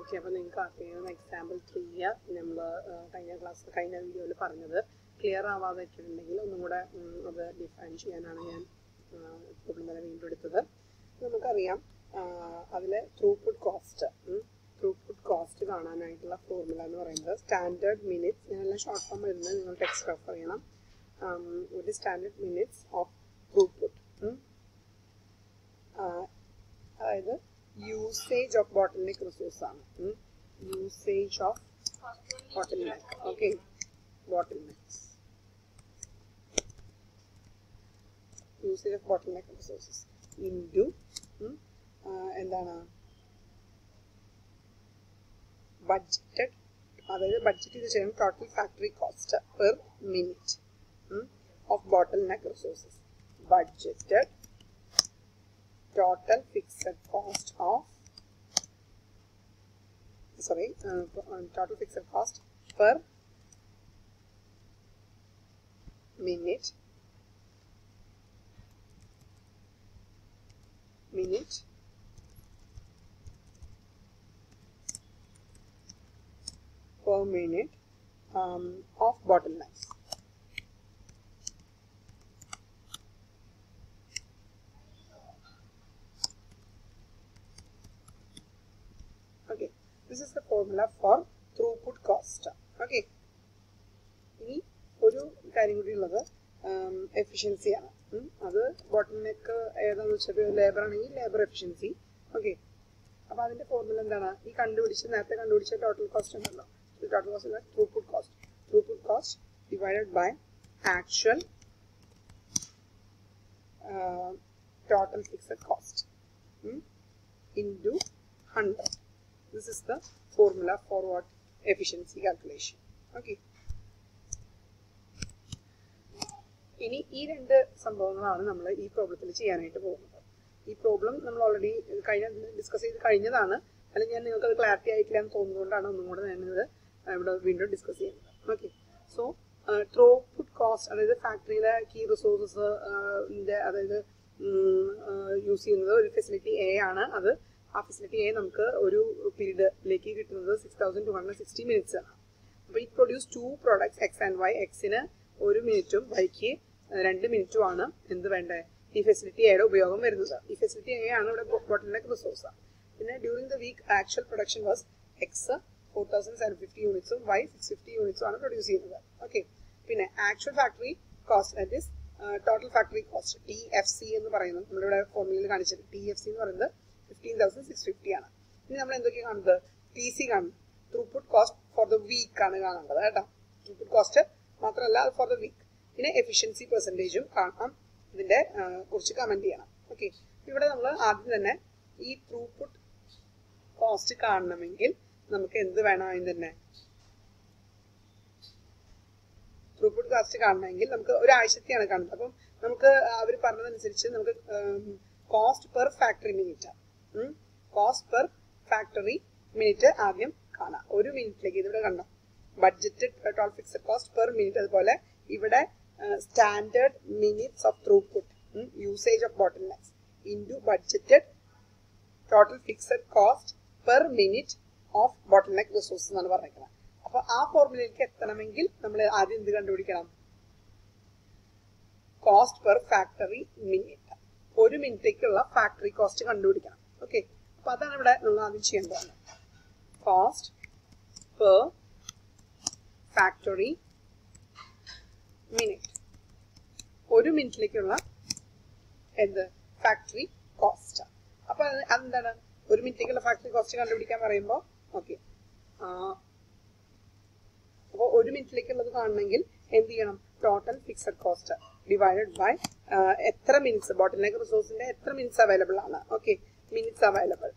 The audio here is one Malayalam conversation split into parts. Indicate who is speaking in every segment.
Speaker 1: ഓക്കെ അപ്പോൾ നിങ്ങൾക്ക് അറിയാവുന്ന എക്സാമ്പിൾ ത്രീ നമ്മൾ കഴിഞ്ഞ ക്ലാസ് കഴിഞ്ഞ വീഡിയോയിൽ പറഞ്ഞത് ക്ലിയർ ആവാതെ ഇട്ടിട്ടുണ്ടെങ്കിൽ ഒന്നും കൂടെ ഉം, അത് ഡിഫൈൻ ചെയ്യാനാണ് ഞാൻ പ്രോബ്ലം തന്നെ വീണ്ടും എടുത്തത് നമുക്കറിയാം അതിൽ ത്രൂപുട്ട് കോസ്റ്റ് ത്രൂപുട്ട് കോസ്റ്റ് കാണാനായിട്ടുള്ള ഫോർമുല എന്ന് പറയുന്നത് സ്റ്റാൻഡേർഡ് മിനിറ്റ്സ് ഞാനെല്ലാം ഷോർട്ട് ഫോം വരുന്നത് നിങ്ങൾ ടെക്സ്റ്റ് റെഫർ ചെയ്യണം um, ഒരു സ്റ്റാൻഡേർഡ് മിനിറ്റ്സ് ഓഫ് ത്രൂപുട്ട് അതായത് usage of bottleneck resource ആണ് usage of bottleneck okay bottlenecks usage of bottleneck resources into എന്താണ് ബഡ്ജറ്റഡ് അതായത് ബഡ്ജറ്റ് ചെയ്ത് ചെയ്യണം total factory cost per minute of bottleneck resources budgeted total fixed cost of sorry uh, total fixed cost per minute minute per minute um, of bottlenecks okay this is the formula for throughput cost okay ഇനി ഒരു കാര്യം കൂടി ഉള്ളത് എഫിഷ്യൻസി ആണ് ഉം, അത് ബോട്ടിൽ നെക്ക് ഏതാന്ന് വെച്ചാൽ ലേബർ ആണെങ്കിൽ ലേബർ എഫിഷ്യൻസി ഓക്കെ അപ്പൊ അതിന്റെ ഫോർമുല എന്താണ് ഈ കണ്ടുപിടിച്ച് നേരത്തെ കണ്ടുപിടിച്ച ടോട്ടൽ കോസ്റ്റ് ഉണ്ടല്ലോ ടോട്ടൽ കോസ്റ്റ് അല്ല throughput cost throughput cost divided by actual total fixed cost into 100. This is the formula for what efficiency calculation. Okay. ഇനി ഈ രണ്ട് സംഭവങ്ങളാണ് നമ്മൾ ഈ പ്രോബ്ലത്തിൽ ചെയ്യാനായിട്ട് പോകുന്നത് ഈ പ്രോബ്ലം നമ്മൾ ഓൾറെഡി കഴിഞ്ഞ ഡിസ്കസ് ചെയ്ത് കഴിഞ്ഞതാണ് അല്ലെങ്കിൽ ഞാൻ നിങ്ങൾക്ക് അത് ക്ലാരിറ്റി ആയിട്ടില്ല എന്ന് തോന്നുന്നതുകൊണ്ടാണ് ഒന്നും കൂടെ ഞാനിത് ഇവിടെ വീണ്ടും ഡിസ്കസ് ചെയ്യുന്നത് ഓക്കെ സോ ത്രോപുട്ട് കോസ്റ്റ് അതായത് ഫാക്ടറിയിലെ കീ റിസോഴ്സസ് അതായത് യൂസ് ചെയ്യുന്നത് ഒരു ഫെസിലിറ്റി എ ആണ് അത് ആ ഫെസിലിറ്റി എ നമുക്ക് ഒരു പീരീഡിലേക്ക് കിട്ടുന്നത് six thousand two hundred sixty minutes ആണ് അപ്പോൾ it produce two products X and Y എക്സിന് ഒരു മിനിറ്റും വൈക്ക് രണ്ട് മിനിറ്റും ആണ് എന്ത് വേണ്ടേ ഈ ഫെസിലിറ്റി എയുടെ ഉപയോഗം വരുന്നത് ഈ ഫെസിലിറ്റി എ ആണ് ഇവിടെ ബോട്ടിലിന്റെ റിസോഴ്സ് പിന്നെ during the week actual production was X four thousand seven fifty യൂണിറ്റ്സും വൈ സിക്സ് ഫിഫ്റ്റി യൂണിറ്റ്സും ആണ് പ്രൊഡ്യൂസ് ചെയ്യുന്നത് ഓക്കെ പിന്നെ actual factory cost that is total factory cost T F C എന്ന് പറയുന്നത് നമ്മളിവിടെ ഫോർമുലയിൽ കാണിച്ചത് ടി എഫ് സി എന്ന് പറയുന്നത് ഫിഫ്റ്റീൻ തൗസൻഡ് സിക്സ് ഫിഫ്റ്റി ആണ് ഇനി നമ്മൾ എന്തൊക്കെയാണ് കാണുന്നത് ടി സി കാണും throughput cost for the week ആണ് കാണേണ്ടത് കേട്ടോ ത്രൂപുട്ട് കോസ്റ്റ് മാത്രമല്ല അത് ഫോർ ദ വീക്ക് പിന്നെ എഫിഷ്യൻസി പെർസെൻറ്റേജും കാണാം ഇതിന്റെ ആ, കുറിച്ച് കമന്റ് ചെയ്യണം ഓക്കെ ഇവിടെ നമ്മൾ ആദ്യം തന്നെ ഈ ത്രൂപുട്ട് കോസ്റ്റ് കാണണമെങ്കിൽ നമുക്ക് എന്ത് വേണം അതിന് തന്നെ ത്രൂപുട്ട് കാസ്റ്റ് കാണണമെങ്കിൽ നമുക്ക് ഒരാഴ്ചത്തെയാണ് കാണുന്നത് അപ്പം നമുക്ക് അവർ പറഞ്ഞതനുസരിച്ച് നമുക്ക് cost per factory minute cost per factory minute ആദ്യം കാണാം ഒരു മിനിറ്റിലേക്ക് ഇതിവിടെ കണ്ടോ budgeted total fixed cost per minute അതുപോലെ ഇവിടെ standard minutes of throughput usage of bottlenecks into budgeted total fixed cost per minute of bottleneck resource എന്നാണ് പറഞ്ഞേക്കുന്നത് അപ്പൊ ആ ഫോർമുലയിലേക്ക് എത്തണമെങ്കിൽ നമ്മൾ ആദ്യം എന്ത് കണ്ടുപിടിക്കണം കോസ്റ്റ് പെർ ഫാക്ടറി മിനിറ്റ് ഒരു മിനിറ്റേക്കുള്ള ഫാക്ടറി കോസ്റ്റ് കണ്ടുപിടിക്കണം ഓക്കെ അപ്പൊ അതാണ് ഇവിടെ നമ്മൾ ആദ്യം ചെയ്യേണ്ടത് കോസ്റ്റ് പെർ ഫാക്ടറി മിനിറ്റ് ഒരു മിനിറ്റിലേക്കുള്ള എന്ത് ഫാക്ടറി കോസ്റ്റ് അപ്പൊ അത് അതെന്താണ് ഒരു മിനിറ്റേക്കുള്ള ഫാക്ടറി കോസ്റ്റ് കണ്ടുപിടിക്കാൻ പറയുമ്പോൾ ഓക്കെ അപ്പോൾ ഒരു മിനിറ്റിലേക്കുള്ളത് കാണണമെങ്കിൽ എന്ത് ചെയ്യണം total fixed cost divided by എത്ര മിനിറ്റ്സ് ബോട്ടിൽ നെക്ക് റിസോഴ്സിന്റെ എത്ര മിനിറ്റ്സ് അവൈലബിൾ ആണ് okay minutes available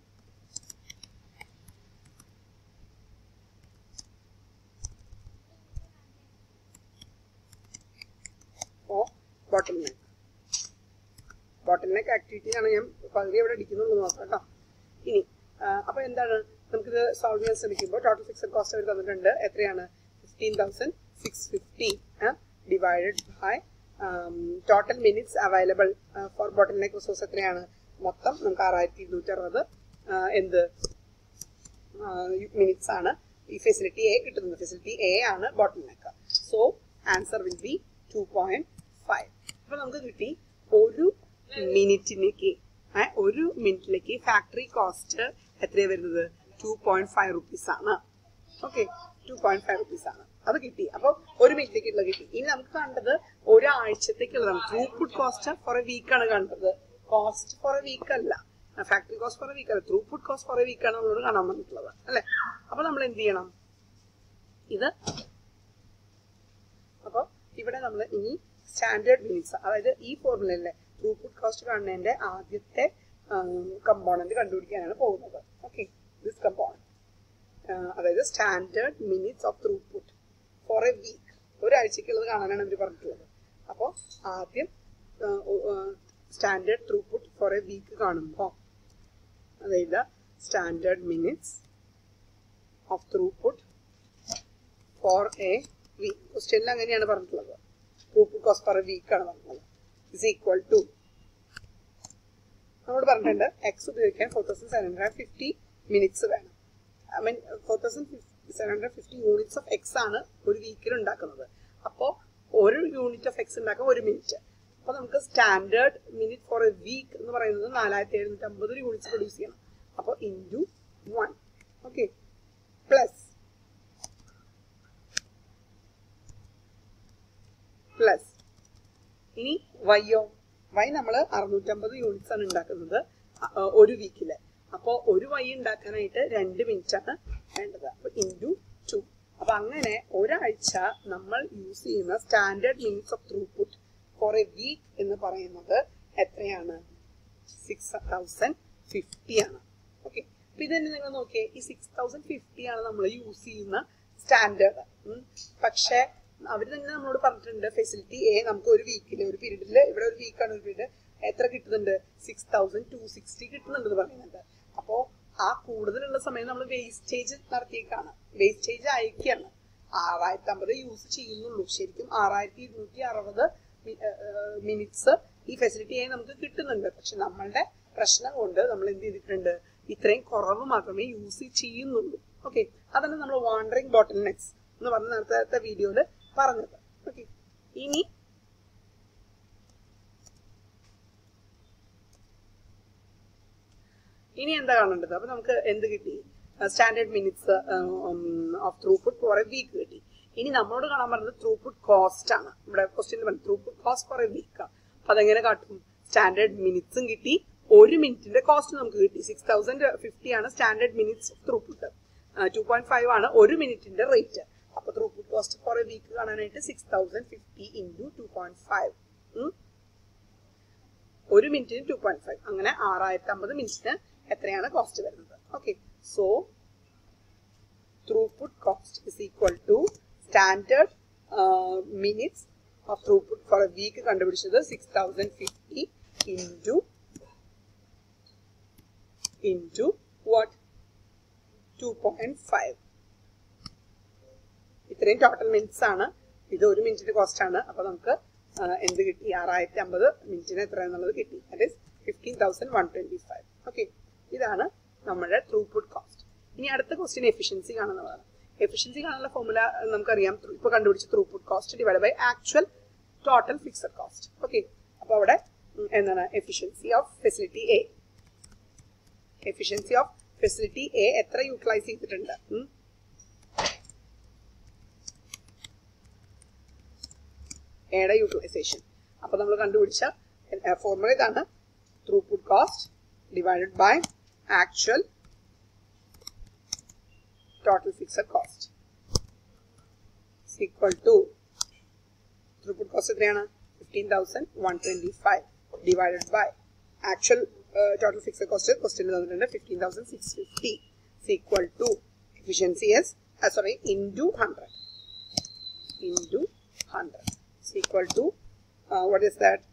Speaker 1: of bottleneck bottleneck ആക്ടിവിറ്റിയാണ് ഞാൻ പകുതി അവിടെ അടിക്കുന്നുള്ളൂ നോക്കാം കേട്ടോ ഇനി ആ, അപ്പൊ എന്താണ് നമുക്കിത് സോൾവ് ചെയ്യാൻ ശ്രമിക്കുമ്പോൾ ടോട്ടൽ ഫിക്സഡ് കോസ്റ്റ് അവർ തന്നിട്ടുണ്ട് എത്രയാണ് fifteen thousand six fifty divided by total minutes available for bottleneck resource എത്രയാണ് മൊത്തം നമുക്ക് ആറായിരത്തി ഇരുന്നൂറ്റി അറുപത് എന്ത് മിനിറ്റ്സ് ആണ് ഈ ഫെസിലിറ്റി എ കിട്ടുന്നത് ഫെസിലിറ്റി എ ആണ് bottleneck so answer will be two point five അപ്പൊ നമുക്ക് കിട്ടി ഒരു മിനിറ്റിലേക്ക് ഒരു മിനിറ്റിലേക്ക് ഫാക്ടറി കോസ്റ്റ് എത്രയാണ് വരുന്നത് ടു പോയിന്റ് ഫൈവ് റുപ്പീസ് ആണ് okay two point five rupees ആണ് അത് കിട്ടി അപ്പൊ ഒരു മിനിറ്റിലേക്കുള്ളത് കിട്ടി ഇനി നമുക്ക് കണ്ടത് ഒരാഴ്ചത്തേക്കുള്ളതാണ് throughput cost for a week ആണ് കണ്ടത് കോസ്റ്റ് ഫോർ എ വീക്ക് അല്ല factory cost for a week അല്ല throughput cost for a week ആണ് നമ്മളോട് കാണാൻ വന്നിട്ടുള്ളത് അല്ലെ അപ്പൊ നമ്മൾ എന്ത് ചെയ്യണം ഇത് അപ്പൊ ഇവിടെ നമ്മൾ ഇനി സ്റ്റാൻഡേർഡ് മിനിറ്റ്സ് അതായത് ഈ ഫോർമുലയിലെ ത്രൂപുട്ട് കോസ്റ്റ് കാണുന്നതിന്റെ ആദ്യത്തെ കമ്പോണന്റ് കണ്ടുപിടിക്കാനാണ് പോകുന്നത് ഓക്കെ ദിസ് കമ്പോണന്റ് അതായത് standard minutes of throughput for a week ഒരാഴ്ചക്കുള്ളത് കാണാനാണ് ഇവർ പറഞ്ഞിട്ടുള്ളത് അപ്പോൾ ആദ്യം standard throughput for a week കാണുമ്പോൾ അതായത് standard minutes of throughput for a week ക്വസ്റ്റ്യനിൽ അങ്ങനെയാണ് പറഞ്ഞിട്ടുള്ളത് throughput cost for a week ആണ് പറഞ്ഞത് ഇസ് ഈക്വൽ ടു നമ്മളോട് പറഞ്ഞിട്ടുണ്ട് എക്സ് ഉപയോഗിക്കാൻ four thousand seven hundred fifty minutes വേണം I mean four thousand seven hundred fifty units of X ആണ് ഒരു വീക്കിൽ ഉണ്ടാക്കുന്നത് അപ്പോൾ ഒരു യൂണിറ്റ് ഓഫ് എക്സ് ഉണ്ടാക്കാൻ ഒരു മിനിറ്റ് അപ്പോൾ നമുക്ക് standard minute for a week എന്ന് പറയുന്നത് നാലായിരത്തി എഴുന്നൂറ്റി അമ്പത് യൂണിറ്റ്സ് പ്രൊഡ്യൂസ് ചെയ്യണം അപ്പോൾ into one okay plus plus ഇനി വൈയോ വൈ നമ്മൾ അറുന്നൂറ്റമ്പത് യൂണിറ്റ്സ് ആണ് ഉണ്ടാക്കുന്നത് ഒരു വീക്കില് അപ്പോൾ ഒരു വൈ ഉണ്ടാക്കാനായിട്ട് രണ്ട് മിനിറ്റ് ആണ് വേണ്ടത് അപ്പൊ ഇൻറ്റു ടു അപ്പൊ അങ്ങനെ ഒരാഴ്ച നമ്മൾ യൂസ് ചെയ്യുന്ന standard minutes of throughput for a week എന്ന് പറയുന്നത് എത്രയാണ് സിക്സ് തൗസൻഡ് ഫിഫ്റ്റി ആണ് ഓക്കെ അപ്പൊ ഇത് തന്നെ നിങ്ങൾ നോക്കിയേ ഈ സിക്സ് തൗസൻഡ് ഫിഫ്റ്റി ആണ് നമ്മൾ യൂസ് ചെയ്യുന്ന സ്റ്റാൻഡേർഡ് പക്ഷെ അവർ തന്നെ നമ്മളോട് പറഞ്ഞിട്ടുണ്ട് ഫെസിലിറ്റി എ നമുക്ക് ഒരു വീക്കില് ഒരു പീരീഡിൽ ഇവിടെ ഒരു വീക്കാണ് ഒരു പീരീഡ് എത്ര കിട്ടുന്നുണ്ട് സിക്സ് തൗസൻഡ് ടു സിക്സ്റ്റി കിട്ടുന്നുണ്ട് പറയുന്നുണ്ട് അപ്പോ ആ കൂടുതലുള്ള സമയം നമ്മൾ വേസ്റ്റേജ് നടത്തിയേക്കാണ് വേസ്റ്റേജ് അയക്കുകയാണ് ആറായിരത്തി അമ്പത് യൂസ് ചെയ്യുന്നുള്ളൂ ശരിക്കും ആറായിരത്തി ഇരുന്നൂറ്റി അറുപത് മിനിറ്റ്സ് ഈ ഫെസിലിറ്റി ആയി നമുക്ക് കിട്ടുന്നുണ്ട് പക്ഷെ നമ്മളുടെ പ്രശ്നം കൊണ്ട് നമ്മൾ എന്ത് ചെയ്തിട്ടുണ്ട് ഇത്രയും കുറവ് മാത്രമേ യൂസ് ചെയ്യുന്നുള്ളൂ ഓക്കെ അതാണ് നമ്മൾ വാണ്ടറിങ് ബോട്ടിൽ നെക്സ് എന്ന് പറഞ്ഞ നേരത്തെ വീഡിയോയില് പറഞ്ഞത് ഓക്കെ ഇനി ഇനി എന്താ കാണേണ്ടത് അപ്പൊ നമുക്ക് എന്ത് കിട്ടി standard minutes of throughput for a week കിട്ടി ഇനി നമ്മളോട് കാണാൻ പറഞ്ഞത് ത്രൂപുട്ട് കോസ്റ്റ് ആണ് ഇവിടെ ക്വസ്റ്റ്യൻ പറഞ്ഞു throughput cost for a week അപ്പൊ അതെങ്ങനെ കാട്ടും സ്റ്റാൻഡേർഡ് മിനിറ്റ്സും കിട്ടി ഒരു മിനിറ്റിന്റെ കോസ്റ്റ് നമുക്ക് കിട്ടി സിക്സ് തൗസൻഡ് ഫിഫ്റ്റി ആണ് standard minutes of throughput two point five ആണ് ഒരു മിനിറ്റിന്റെ റേറ്റ് അപ്പൊ throughput cost for a week കാണാനായിട്ട് six thousand fifty into two point five ഒരു മിനിറ്റിന് ടു പോയിന്റ് ഫൈവ് അങ്ങനെ ആറായിരത്തി അമ്പത് മിനിറ്റിന് എത്രയാണ് കോസ്റ്റ് വരുന്നത് okay so throughput cost is equal to standard minutes of throughput for a week കണ്ടുപിടിച്ചത് six thousand fifty into into what two point five ഇത്രയും ടോട്ടൽ മിനിറ്റ്സ് ആണ് ഇത് ഒരു മിനിറ്റിന്റെ കോസ്റ്റ് ആണ് അപ്പൊ നമുക്ക് എന്ത് കിട്ടി ആറായിരത്തി അമ്പത് മിനിറ്റിന് എത്ര എന്നുള്ളത് കിട്ടി that is fifteen thousand one twenty five okay ഇതാണ് നമ്മുടെ ത്രൂപുട്ട് കോസ്റ്റ് ഇനി അടുത്ത ക്വസ്റ്റ്യൻ എഫിഷ്യൻസി കാണുന്നതാണ് എഫിഷ്യൻസി കാണാനുള്ള ഫോർമുല നമുക്കറിയാം ഇപ്പൊ കണ്ടുപിടിച്ച throughput cost divide by actual total fixed cost okay അപ്പൊ അവിടെ എന്താണ് efficiency of facility A efficiency of facility A എത്ര യൂട്ടിലൈസ് ചെയ്തിട്ടുണ്ട് എയുടെ യൂട്ടിലൈസേഷൻ അപ്പൊ നമ്മൾ കണ്ടുപിടിച്ച ഫോർമുല ഇതാണ് throughput cost divided by actual total fixed cost equal to throughput cost എത്രയാണ് fifteen thousand one twenty five divided by actual total fixed cost question തന്നിട്ടുണ്ട് fifteen thousand six fifty equal to efficiency is sorry into hundred into hundred is equal to uh, what is that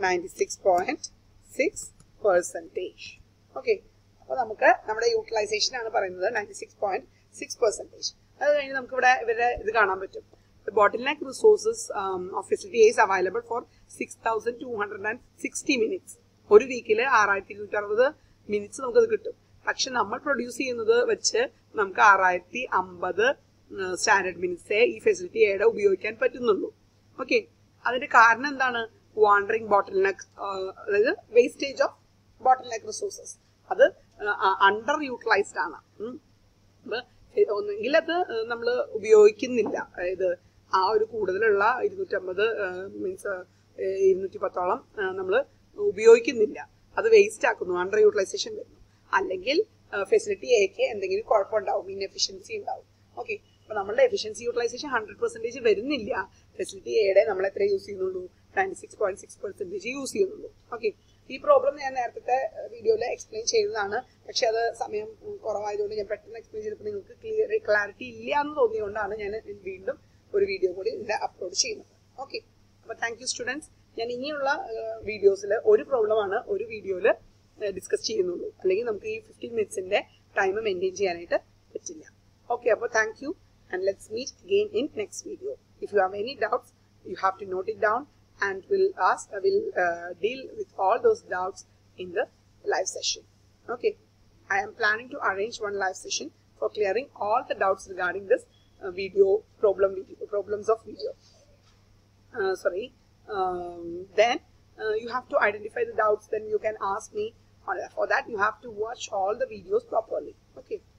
Speaker 1: 96.6 percentage okay അപ്പോൾ നമുക്ക് നമ്മുടെ യൂട്ടിലൈസേഷൻ ആണ് പറയുന്നത് ninety six point six percentage അത് കഴിഞ്ഞ് നമുക്ക് ഇവിടെ ഇവരുടെ ഇത് കാണാൻ പറ്റും bottleneck resources of facility is available for six thousand two hundred and sixty minutes ഒരു വീക്കിൽ ആറായിരത്തി ഇരുന്നൂറ്റി അറുപത് മിനിറ്റ്സ് നമുക്കത് കിട്ടും പക്ഷെ നമ്മൾ പ്രൊഡ്യൂസ് ചെയ്യുന്നത് വെച്ച് നമുക്ക് ആറായിരത്തി അമ്പത് സ്റ്റാൻഡേർഡ് മിനിറ്റ്സേ ഈ ഫെസിലിറ്റി എയുടെ ഉപയോഗിക്കാൻ പറ്റുന്നുള്ളൂ ഓക്കെ അതിന്റെ കാരണം എന്താണ് വാണ്ടറിങ് ബോട്ടിൽ നെക്ക് അതായത് wastage of bottleneck resources അത് അണ്ടർ യൂട്ടിലൈസ്ഡ് ആണ് ഉം. അപ്പൊ ഒന്നെങ്കിൽ അത് നമ്മൾ ഉപയോഗിക്കുന്നില്ല അതായത് ആ ഒരു കൂടുതലുള്ള ഇരുന്നൂറ്റമ്പത് മീൻസ് ഇരുന്നൂറ്റി പത്തോളം നമ്മൾ ഉപയോഗിക്കുന്നില്ല അത് വേസ്റ്റ് ആക്കുന്നു അണ്ടർ യൂട്ടിലൈസേഷൻ വരുന്നു അല്ലെങ്കിൽ ഫെസിലിറ്റി എക്ക് എന്തെങ്കിലും കുഴപ്പമുണ്ടാവും ഇൻഎഫിഷ്യൻസി ഉണ്ടാവും ഓക്കെ അപ്പൊ നമ്മളുടെ എഫിഷ്യൻസി യൂട്ടിലൈസേഷൻ ഹൺഡ്രഡ് പെർസെന്റേജ് വരുന്നില്ല ഫെസിലിറ്റി എയുടെ നമ്മൾ എത്ര യൂസ് ചെയ്യുന്നുള്ളൂ ninety six point six percentage use ചെയ്യുന്നുള്ളൂ ഓക്കെ ഈ പ്രോബ്ലം ഞാൻ നേരത്തെ വീഡിയോയിൽ എക്സ്പ്ലെയിൻ ചെയ്തതാണ് പക്ഷെ അത് സമയം ഉം, കുറവായതുകൊണ്ട് ഞാൻ പെട്ടെന്ന് എക്സ്പ്ലെയിൻ ചെയ്തപ്പോൾ നിങ്ങൾക്ക് ക്ലിയർ ക്ലാരിറ്റി ഇല്ല എന്ന് തോന്നിയതുകൊണ്ടാണ് ഞാൻ വീണ്ടും ഒരു വീഡിയോ കൂടി ഇതിന്റെ അപ്ലോഡ് ചെയ്യുന്നത് ഓക്കെ അപ്പൊ താങ്ക് യു സ്റ്റുഡൻസ് ഞാൻ ഇനിയുള്ള വീഡിയോസിൽ ഒരു പ്രോബ്ലമാണ് ഒരു വീഡിയോയിൽ ഡിസ്കസ് ചെയ്യുന്നുള്ളൂ അല്ലെങ്കിൽ നമുക്ക് ഈ ഫിഫ്റ്റീൻ മിനിറ്റ്സിന്റെ ടൈം മെയിൻറ്റെയിൻ ചെയ്യാനായിട്ട് പറ്റില്ല ഓക്കെ അപ്പോൾ thank you and let's meet again in next video if you have any doubts you have to note it down and we'll ask uh, will uh, deal with all those doubts in the live session okay i am planning to arrange one live session for clearing all the doubts regarding this uh, video problem video problems of video uh, sorry um, then uh, you have to identify the doubts then you can ask me on for that you have to watch all the videos properly okay